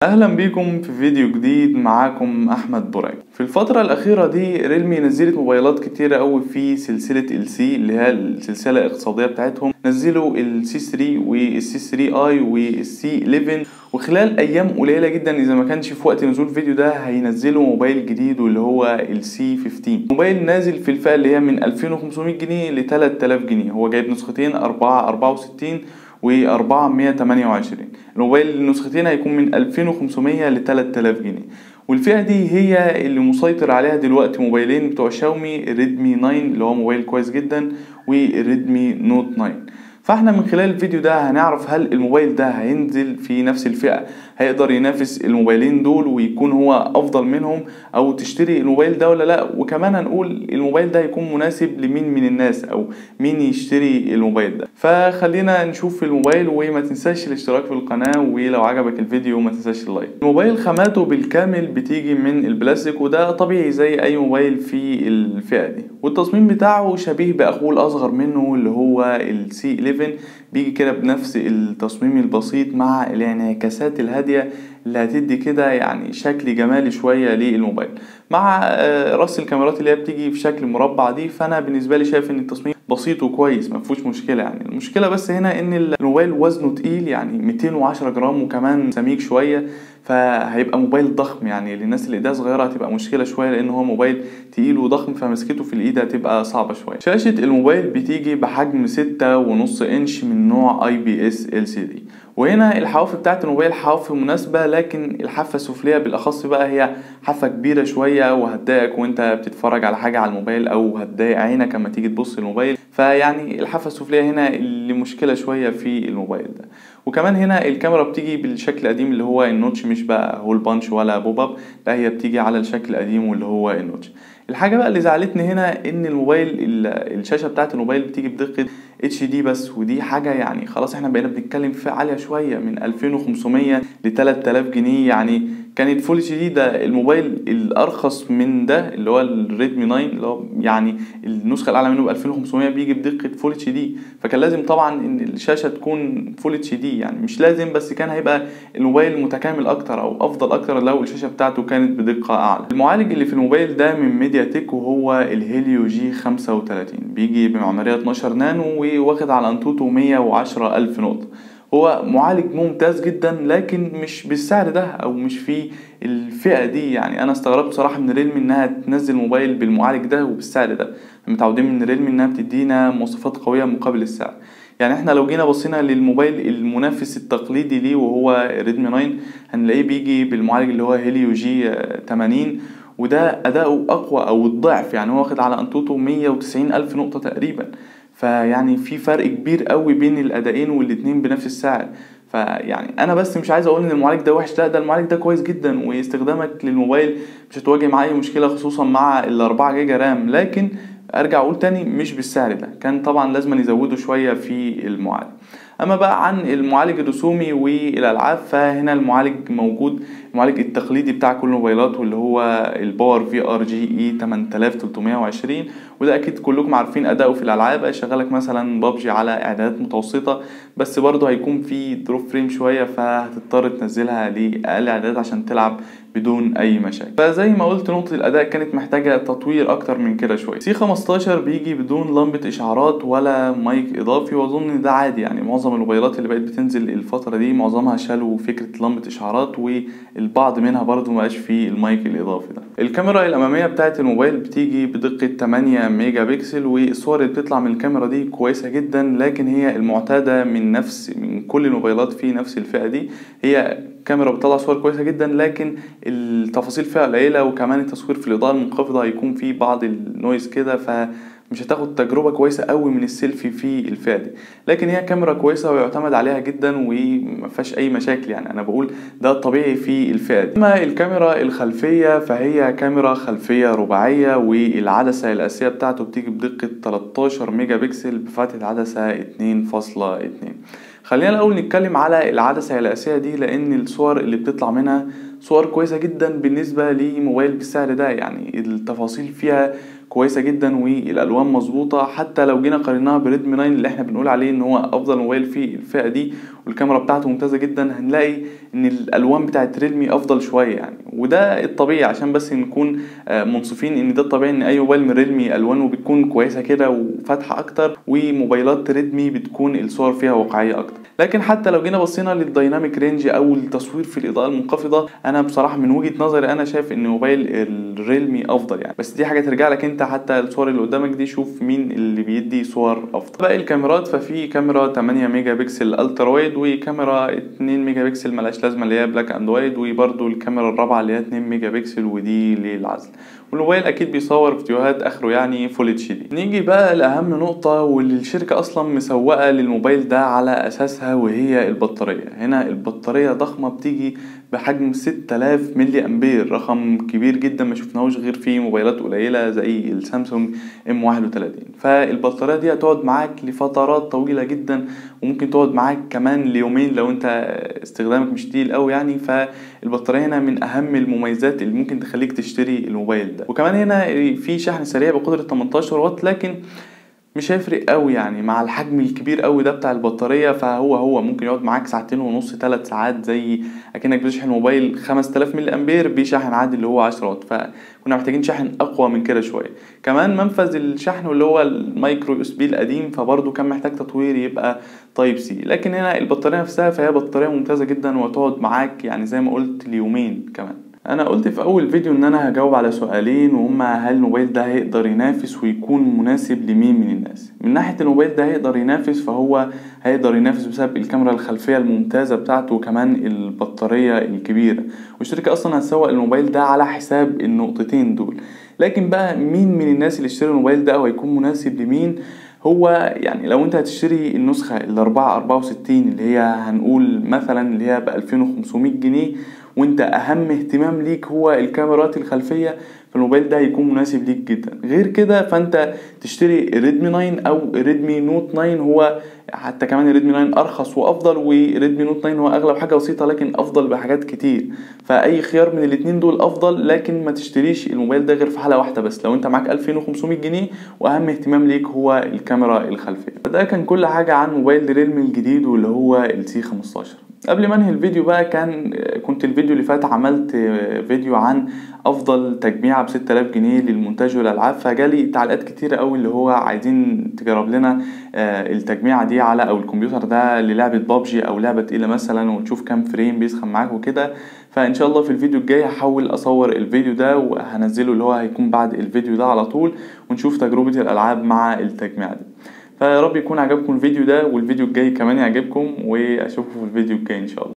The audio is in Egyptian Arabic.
اهلا بيكم في فيديو جديد معاكم احمد براي في الفترة الاخيرة دي ريلمي نزلت موبايلات كتيرة قوي في سلسلة ال سي اللي هي السلسلة الاقتصادية بتاعتهم نزلوا السي 3 والسي 3 اي والسي 11 وخلال ايام قليلة جدا اذا ما كانش في وقت نزول الفيديو ده هينزلوا موبايل جديد واللي هو السي 15 موبايل نازل في الفئة اللي هي من 2500 جنيه ل 3000 جنيه هو جايب نسختين 4 64 و 428 الموبايل النسختين هيكون من 2500 ل 3000 جنيه والفئة دي هي اللي مسيطر عليها دلوقتي موبايلين بتوع شاومي ريدمي 9 اللي هو موبايل كويس جدا وريدمي نوت 9 فاحنا من خلال الفيديو ده هنعرف هل الموبايل ده هينزل في نفس الفئة هيقدر ينافس الموبايلين دول ويكون هو افضل منهم او تشتري الموبايل ده ولا لا وكمان هنقول الموبايل ده هيكون مناسب لمين من الناس او مين يشتري الموبايل ده فخلينا نشوف الموبايل وما تنساش الاشتراك في القناة ولو عجبك الفيديو ما تنساش اللايك الموبايل خاماته بالكامل بتيجي من البلاستيك وده طبيعي زي اي موبايل في الفئة دي والتصميم بتاعه شبيه باخوه الاصغر منه اللي هو السي 11 بيجي كده بنفس التصميم البسيط مع الانعكاسات الهادية اللي هتدي كده يعني شكل جمالي شوية للموبايل مع راس الكاميرات اللي هي بتيجي في شكل مربع دي فانا بالنسبة لي شايف ان التصميم بسيط وكويس ما فيهوش مشكلة يعني المشكلة بس هنا ان الموبايل وزنه تقيل يعني 210 جرام وكمان سميك شوية فهيبقى موبايل ضخم يعني للناس اللي ايديها صغيره هتبقى مشكله شويه لان هو موبايل تقيل وضخم فمسكته في الايد هتبقى صعبه شويه شاشه الموبايل بتيجي بحجم ستة ونص انش من نوع اي بي اس ال سي دي وهنا الحواف بتاعت الموبايل حواف مناسبة لكن الحافة السفلية بالأخص بقى هي حافة كبيرة شوية وهتضايقك وانت بتتفرج على حاجة على الموبايل أو هتضايق عينك لما تيجي تبص الموبايل فيعني الحافة السفلية هنا اللي مشكلة شوية في الموبايل ده وكمان هنا الكاميرا بتيجي بالشكل القديم اللي هو النوتش مش بقى هول بانش ولا بوب اب لا هي بتيجي على الشكل القديم واللي هو النوتش الحاجه بقى اللي زعلتني هنا ان الموبايل الشاشه بتاعت الموبايل بتيجي بدقه اتش دي بس ودي حاجه يعني خلاص احنا بقينا بنتكلم في عاليه شويه من 2500 ل 3000 جنيه يعني كانت فول اتش دي ده الموبايل الارخص من ده اللي هو الريدمي 9 اللي هو يعني النسخه الاعلى منه ب 2500 بيجي بدقه فول اتش دي فكان لازم طبعا ان الشاشه تكون فول اتش دي يعني مش لازم بس كان هيبقى الموبايل متكامل اكتر او افضل اكتر لو الشاشه بتاعته كانت بدقه اعلى المعالج اللي في الموبايل ده من ميديا تك وهو الهيليو جي 35 بيجي بمعماريه 12 نانو وواخد على انتوتو 110 الف نقطه هو معالج ممتاز جدا لكن مش بالسعر ده او مش في الفئه دي يعني انا استغربت بصراحه من ريلمي انها تنزل موبايل بالمعالج ده وبالسعر ده متعودين من ريلمي انها بتدينا مواصفات قويه مقابل السعر يعني احنا لو جينا بصينا للموبايل المنافس التقليدي ليه وهو ريدمي 9 هنلاقيه بيجي بالمعالج اللي هو هيليو جي 80 وده اداؤه اقوى او الضعف يعني هو واخد على انتوتو 190 الف نقطه تقريبا فيعني في فرق كبير قوي بين الادائين والاتنين بنفس السعر فيعني انا بس مش عايز اقول ان المعالج ده وحش لا ده المعالج ده كويس جدا واستخدامك للموبايل مش هتواجه معاه اي مشكله خصوصا مع ال 4 جيجا رام لكن ارجع اقول تاني مش بالسعر ده كان طبعا لازم يزودوا شويه في المعالج اما بقى عن المعالج الرسومي والالعاب فهنا المعالج موجود المعالج التقليدي بتاع كل الموبايلات واللي هو الباور في ار جي اي 8320 وده اكيد كلكم عارفين اداؤه في الالعاب هيشغلك مثلا بابجي على اعدادات متوسطه بس برضه هيكون في دروب فريم شويه فهتضطر تنزلها لاقل اعدادات عشان تلعب بدون اي مشاكل فزي ما قلت نقطه الاداء كانت محتاجه تطوير اكتر من كده شويه سي 15 بيجي بدون لمبه اشعارات ولا مايك اضافي واظن ان ده عادي يعني معظم الموبايلات اللي بقت بتنزل الفتره دي معظمها شالوا فكره لمبه اشعارات والبعض منها برضه مبقاش فيه المايك الاضافي ده الكاميرا الاماميه بتاعه الموبايل بتيجي بدقه 8 ميجا بكسل والصور اللي بتطلع من الكاميرا دي كويسه جدا لكن هي المعتاده من نفس من كل الموبايلات في نفس الفئه دي هي كاميرا بتطلع صور كويسه جدا لكن التفاصيل فيها قليله وكمان التصوير في الاضاءه المنخفضه هيكون فيه بعض النويز كده ف مش هتاخد تجربة كويسة قوي من السيلفي في الفئة دي لكن هي كاميرا كويسة ويعتمد عليها جدا ومفيهاش أي مشاكل يعني أنا بقول ده الطبيعي في الفئة دي أما الكاميرا الخلفية فهي كاميرا خلفية رباعية والعدسة الأساسية بتاعته بتيجي بدقة 13 ميجا بكسل بفتحة عدسة 2.2 خلينا الاول نتكلم على العدسه الاساسيه دي لان الصور اللي بتطلع منها صور كويسه جدا بالنسبه لموبايل بالسعر ده يعني التفاصيل فيها كويسه جدا والالوان مظبوطه حتى لو جينا قارناها بريدمي 9 اللي احنا بنقول عليه ان هو افضل موبايل في الفئه دي والكاميرا بتاعته ممتازه جدا هنلاقي ان الالوان بتاعت ريدمي افضل شويه يعني وده الطبيعي عشان بس نكون منصفين ان ده الطبيعي ان اي موبايل من ريدمي الوانه بتكون كويسه كده وفاتحه اكتر وموبايلات ريدمي بتكون الصور فيها واقعيه اكتر لكن حتى لو جينا بصينا للدايناميك رينج او التصوير في الاضاءه المنخفضه انا بصراحه من وجهه نظري انا شايف ان موبايل الريلمي افضل يعني بس دي حاجه ترجع لك انت حتى الصور اللي قدامك دي شوف مين اللي بيدي صور افضل باقي الكاميرات ففي كاميرا 8 ميجا بكسل الترا وايد وكاميرا 2 ميجا بكسل ملهاش لازمه اللي هي بلاك اند وايد وبرده الكاميرا الرابعه اللي هي 2 ميجا بكسل ودي للعزل والموبايل اكيد بيصور فيديوهات اخره يعني فول اتش دي نيجي بقى لاهم نقطه واللي الشركه اصلا مسوقه للموبايل ده على اساسها وهي البطاريه هنا البطاريه ضخمه بتيجي بحجم 6000 ملي امبير رقم كبير جدا ما شفناهوش غير في موبايلات قليله زي السامسونج ام 31 فالبطاريه دي هتقعد معاك لفترات طويله جدا وممكن تقعد معاك كمان ليومين لو انت استخدامك مش تقيل قوي يعني فالبطاريه هنا من اهم المميزات اللي ممكن تخليك تشتري الموبايل ده وكمان هنا في شحن سريع بقدره 18 واط لكن مش هيفرق قوي يعني مع الحجم الكبير قوي ده بتاع البطاريه فهو هو ممكن يقعد معاك ساعتين ونص ثلاث ساعات زي اكنك بتشحن موبايل 5000 ملي امبير بشحن عادي اللي هو 10 واط فكنا محتاجين شحن اقوى من كده شويه كمان منفذ الشحن اللي هو المايكرو اس بي القديم فبرضه كان محتاج تطوير يبقى تايب سي لكن هنا البطاريه نفسها فهي بطاريه ممتازه جدا وتقعد معاك يعني زي ما قلت ليومين كمان انا قلت في اول فيديو ان انا هجاوب على سؤالين وهما هل الموبايل ده هيقدر ينافس ويكون مناسب لمين من الناس من ناحيه الموبايل ده هيقدر ينافس فهو هيقدر ينافس بسبب الكاميرا الخلفيه الممتازه بتاعته وكمان البطاريه الكبيره والشركه اصلا هتسوق الموبايل ده على حساب النقطتين دول لكن بقى مين من الناس اللي اشتروا الموبايل ده او هيكون مناسب لمين هو يعني لو انت هتشتري النسخة الأربعة أربعة وستين اللي هي هنقول مثلا اللي هي بألفين وخمسمية جنيه وانت أهم اهتمام ليك هو الكاميرات الخلفية فالموبايل ده هيكون مناسب ليك جدا غير كده فانت تشتري ريدمي 9 او ريدمي نوت 9 هو حتى كمان ريدمي 9 ارخص وافضل وريدمي نوت 9 هو اغلب حاجه بسيطه لكن افضل بحاجات كتير فاي خيار من الاتنين دول افضل لكن ما تشتريش الموبايل ده غير في حاله واحده بس لو انت معاك 2500 جنيه واهم اهتمام ليك هو الكاميرا الخلفيه ده كان كل حاجه عن موبايل ريلمي الجديد واللي هو السي 15 قبل ما انهي الفيديو بقى كان كنت الفيديو اللي فات عملت فيديو عن افضل تجميعه ب 6000 جنيه للمونتاج والالعاب فجالي تعليقات كتيره قوي اللي هو عايزين تجرب لنا التجميعه دي على او الكمبيوتر ده للعبه بابجي او لعبه تقيله مثلا ونشوف كام فريم بيسخن معاك وكده فان شاء الله في الفيديو الجاي هحاول اصور الفيديو ده وهنزله اللي هو هيكون بعد الفيديو ده على طول ونشوف تجربه الالعاب مع التجميعه دي فيا رب يكون عجبكم الفيديو ده والفيديو الجاي كمان يعجبكم واشوفكم في الفيديو الجاي ان شاء الله